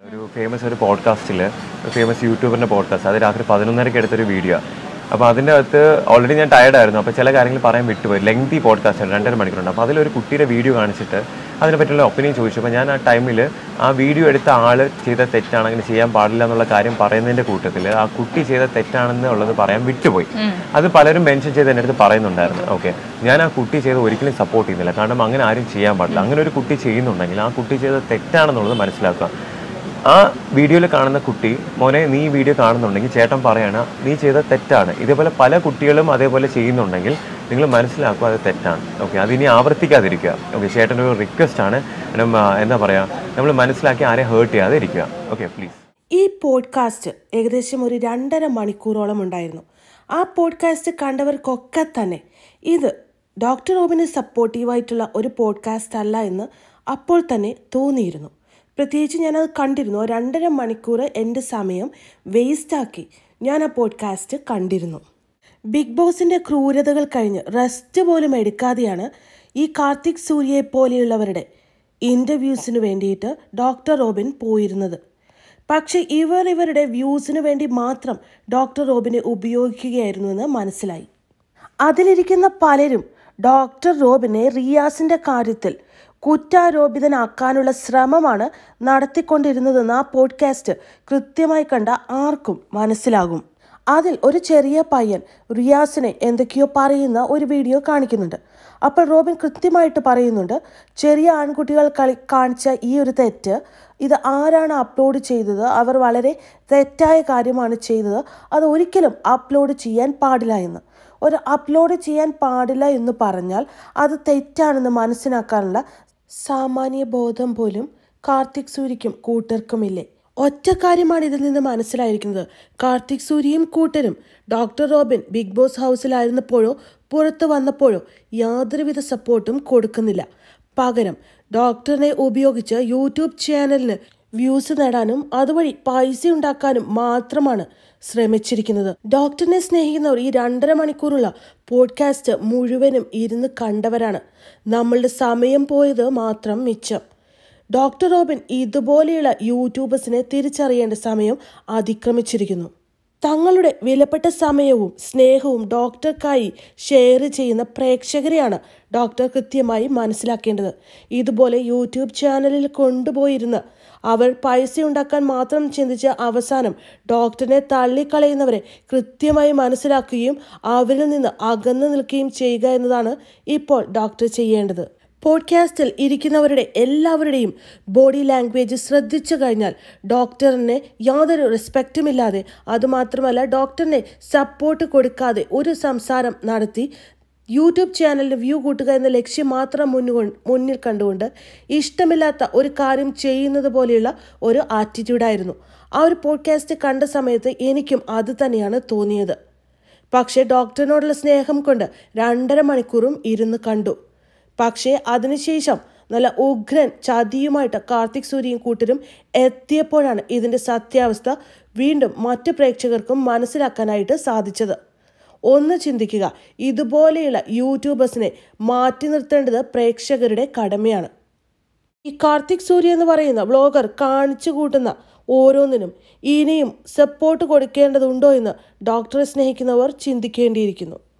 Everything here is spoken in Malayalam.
ഒരു ഫേമസ് ഒരു പോഡ്കാസ്റ്റിൽ ഒരു ഫേമസ് യൂട്യൂബറിൻ്റെ പോഡ്കാസ്റ്റ് അത് രാത്രി പതിനൊന്നരയ്ക്ക് എടുത്തൊരു വീഡിയോ അപ്പോൾ അതിൻ്റെ അകത്ത് ഓൾറെഡി ഞാൻ ടയർഡ് ആയിരുന്നു അപ്പോൾ ചില കാര്യങ്ങൾ പറയാൻ വിട്ടുപോയി ലെങ്തി പോഡ്കാസ്റ്റ് ആണ് രണ്ടര മണിക്കൂറുണ്ട് അപ്പോൾ അതിലൊരു കുട്ടിയുടെ വീഡിയോ കാണിച്ചിട്ട് അതിനെ പറ്റിയുള്ള ഒപ്പീനിയൻ ചോദിച്ചപ്പോൾ ഞാൻ ആ ടൈമിൽ ആ വീഡിയോ എടുത്ത ആൾ ചെയ്ത തെറ്റാണ് അങ്ങനെ ചെയ്യാൻ പാടില്ല എന്നുള്ള കാര്യം പറയുന്നതിൻ്റെ കൂട്ടത്തിൽ ആ കുട്ടി ചെയ്ത തെറ്റാണെന്നുള്ളത് പറയാൻ വിട്ടുപോയി അത് പലരും മെൻഷൻ ചെയ്ത് എൻ്റെ അടുത്ത് പറയുന്നുണ്ടായിരുന്നു ഓക്കെ ഞാൻ ആ കുട്ടി ചെയ്ത് ഒരിക്കലും സപ്പോർട്ട് ചെയ്യുന്നില്ല കാരണം അങ്ങനെ ആരും ചെയ്യാൻ പാടില്ല അങ്ങനെ ഒരു കുട്ടി ചെയ്യുന്നുണ്ടെങ്കിൽ ആ കുട്ടി ചെയ്ത തെറ്റാണെന്നുള്ളത് മനസ്സിലാക്കുക ആ വീഡിയോയിൽ കാണുന്ന കുട്ടി മോനെ നീ ഈ വീഡിയോ കാണുന്നുണ്ടെങ്കിൽ ചേട്ടൻ പറയാണ് നീ ചെയ്ത തെറ്റാണ് ഇതേപോലെ പല കുട്ടികളും അതേപോലെ ചെയ്യുന്നുണ്ടെങ്കിൽ നിങ്ങൾ മനസ്സിലാക്കുക അത് തെറ്റാണ് ഓക്കെ അതിനി ആവർത്തിക്കാതിരിക്കുക ഓക്കെ ചേട്ടൻ്റെ ഒരു റിക്വസ്റ്റ് ആണ് കാരണം, ആ, എന്താ പറയുക നമ്മൾ മനസ്സിലാക്കി ആരെയും ഹേർട്ട് ചെയ്യാതെ ഇരിക്കുക ഓക്കെ പ്ലീസ് ഈ പോഡ്കാസ്റ്റ് ഏകദേശം ഒരു രണ്ടര മണിക്കൂറോളം ഉണ്ടായിരുന്നു ആ പോഡ്കാസ്റ്റ് കണ്ടവർക്കൊക്കെ തന്നെ ഇത് ഡോക്ടർ റോബിന് സപ്പോർട്ടീവായിട്ടുള്ള ഒരു പോഡ്കാസ്റ്റ് അല്ല എന്ന് അപ്പോൾ തന്നെ തോന്നിയിരുന്നു പ്രത്യേകിച്ച് ഞാനത് കണ്ടിരുന്നു ആ രണ്ടര മണിക്കൂർ എൻ്റെ സമയം വേസ്റ്റാക്കി ഞാൻ ആ പോഡ്കാസ്റ്റ് കണ്ടിരുന്നു ബിഗ് ബോസിൻ്റെ ക്രൂരതകൾ കഴിഞ്ഞ് റെസ്റ്റ് പോലും എടുക്കാതെയാണ് ഈ കാർത്തിക് സൂര്യയെ പോലെയുള്ളവരുടെ ഇൻ്റർവ്യൂസിന് വേണ്ടിയിട്ട് ഡോക്ടർ റോബിൻ പോയിരുന്നത് പക്ഷെ ഇവർ ഇവരുടെ വ്യൂസിന് വേണ്ടി മാത്രം ഡോക്ടർ റോബിനെ ഉപയോഗിക്കുകയായിരുന്നു എന്ന് മനസ്സിലായി അതിലിരിക്കുന്ന പലരും ഡോക്ടർ റോബിനെ റിയാസിൻ്റെ കാര്യത്തിൽ കുറ്റാരോപിതനാക്കാനുള്ള ശ്രമമാണ് നടത്തിക്കൊണ്ടിരുന്നതെന്ന് ആ പോഡ്കാസ്റ്റ് കൃത്യമായി കണ്ട ആർക്കും മനസ്സിലാകും അതിൽ ഒരു ചെറിയ പയ്യൻ റിയാസിനെ എന്തൊക്കെയോ പറയുന്ന ഒരു വീഡിയോ കാണിക്കുന്നുണ്ട് അപ്പോൾ റോബിൻ കൃത്യമായിട്ട് പറയുന്നുണ്ട് ചെറിയ ആൺകുട്ടികൾ കളി കാണിച്ച ഈ ഒരു തെറ്റ് ഇത് ആരാണ് അപ്ലോഡ് ചെയ്തത് അവർ വളരെ തെറ്റായ കാര്യമാണ് ചെയ്തത് അത് ഒരിക്കലും അപ്ലോഡ് ചെയ്യാൻ പാടില്ല എന്ന് ഒരു അപ്ലോഡ് ചെയ്യാൻ പാടില്ല എന്ന് പറഞ്ഞാൽ അത് തെറ്റാണെന്ന് മനസ്സിലാക്കാനുള്ള സാമാന്യ ബോധം പോലും കാർത്തിക് സൂര്യയ്ക്കും കൂട്ടർക്കുമില്ലേ ഒറ്റ കാര്യമാണ് ഇതിൽ നിന്ന് മനസ്സിലായിരിക്കുന്നത് കാർത്തിക് സൂര്യയും കൂട്ടരും ഡോക്ടർ റോബിൻ ബിഗ് ബോസ് ഹൗസിലായിരുന്നപ്പോഴോ പുറത്തു വന്നപ്പോഴോ യാതൊരുവിധ സപ്പോർട്ടും കൊടുക്കുന്നില്ല പകരം ഡോക്ടറിനെ ഉപയോഗിച്ച് യൂട്യൂബ് ചാനലിന് വ്യൂസ് നേടാനും അതുവഴി പൈസ ഉണ്ടാക്കാനും മാത്രമാണ് ശ്രമിച്ചിരിക്കുന്നത് ഡോക്ടറിനെ സ്നേഹിക്കുന്നവർ ഈ രണ്ടര മണിക്കൂറുള്ള പോഡ്കാസ്റ്റ് മുഴുവനും ഇരുന്ന് കണ്ടവരാണ് നമ്മളുടെ സമയം പോയത് മാത്രം മിച്ചം ഡോക്ടർ റോബിൻ ഇതുപോലെയുള്ള യൂട്യൂബേഴ്സിനെ തിരിച്ചറിയേണ്ട സമയം അതിക്രമിച്ചിരിക്കുന്നു തങ്ങളുടെ വിലപ്പെട്ട സമയവും സ്നേഹവും ഡോക്ടർക്കായി ഷെയർ ചെയ്യുന്ന പ്രേക്ഷകരെയാണ് ഡോക്ടർ കൃത്യമായി മനസ്സിലാക്കേണ്ടത് ഇതുപോലെ യൂട്യൂബ് ചാനലിൽ കൊണ്ടുപോയിരുന്ന് അവർ പൈസ ഉണ്ടാക്കാൻ മാത്രം ചിന്തിച്ച് അവസാനം ഡോക്ടറിനെ തള്ളിക്കളയുന്നവരെ കൃത്യമായി മനസ്സിലാക്കുകയും അവരിൽ നിന്ന് അകന്നു നിൽക്കുകയും ചെയ്യുക എന്നതാണ് ഇപ്പോൾ ഡോക്ടർ ചെയ്യേണ്ടത് പോഡ്കാസ്റ്റിൽ ഇരിക്കുന്നവരുടെ എല്ലാവരുടെയും ബോഡി ലാംഗ്വേജ് ശ്രദ്ധിച്ചു കഴിഞ്ഞാൽ ഡോക്ടറിനെ യാതൊരു റെസ്പെക്റ്റുമില്ലാതെ അതുമാത്രമല്ല ഡോക്ടറിനെ സപ്പോർട്ട് കൊടുക്കാതെ ഒരു സംസാരം നടത്തി യൂട്യൂബ് ചാനലിൽ വ്യൂ കൂട്ടുക എന്ന ലക്ഷ്യം മാത്രം മുന്നു മുന്നിൽ കണ്ടുകൊണ്ട് ഇഷ്ടമില്ലാത്ത ഒരു കാര്യം ചെയ്യുന്നത് പോലെയുള്ള ഒരു ആറ്റിറ്റ്യൂഡായിരുന്നു ആ ഒരു പോഡ്കാസ്റ്റ് കണ്ട സമയത്ത് എനിക്കും അത് തന്നെയാണ് തോന്നിയത് പക്ഷേ ഡോക്ടറിനോടുള്ള സ്നേഹം കൊണ്ട് രണ്ടര മണിക്കൂറും ഇരുന്ന് കണ്ടു പക്ഷേ അതിനുശേഷം നല്ല ഉഗ്രൻ ചതിയുമായിട്ട് കാർത്തിക് സൂര്യയും കൂട്ടരും എത്തിയപ്പോഴാണ് ഇതിൻ്റെ സത്യാവസ്ഥ വീണ്ടും മറ്റ് പ്രേക്ഷകർക്കും മനസ്സിലാക്കാനായിട്ട് സാധിച്ചത് ഒന്ന് ചിന്തിക്കുക ഇതുപോലെയുള്ള യൂട്യൂബേഴ്സിനെ മാറ്റി നിർത്തേണ്ടത് പ്രേക്ഷകരുടെ കടമയാണ് ഈ കാർത്തിക് സൂര്യ എന്ന് പറയുന്ന വ്ളോഗർ കാണിച്ചു കൂട്ടുന്ന ഓരോന്നിനും ഇനിയും സപ്പോർട്ട് കൊടുക്കേണ്ടതുണ്ടോ എന്ന് ഡോക്ടറെ സ്നേഹിക്കുന്നവർ ചിന്തിക്കേണ്ടിയിരിക്കുന്നു